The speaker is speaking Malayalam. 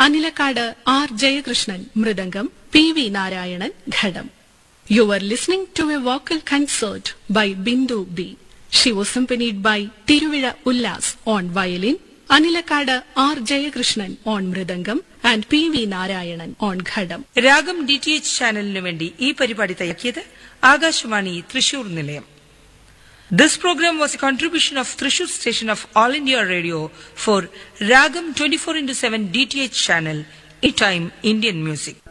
Anilakkad R Jayakrishnan mridangam P V Narayanan ghatam you are listening to a vocal concert by Bindu B she was accompanied by Thiruvizha Ullas on violin Anilakkad R Jayakrishnan on mridangam and P V Narayanan on ghatam ragam D T H ചാനലിനു വേണ്ടി ഈ പരിപാടി തയ്യാക്കിയത് ആകാശവാണി തൃശൂർ നിലയം this program was a contribution of Thrissur station of All India Radio for ragam twenty four into seven D T H channel ഈ ടൈം ഇന്ത്യൻ മ്യൂസിക്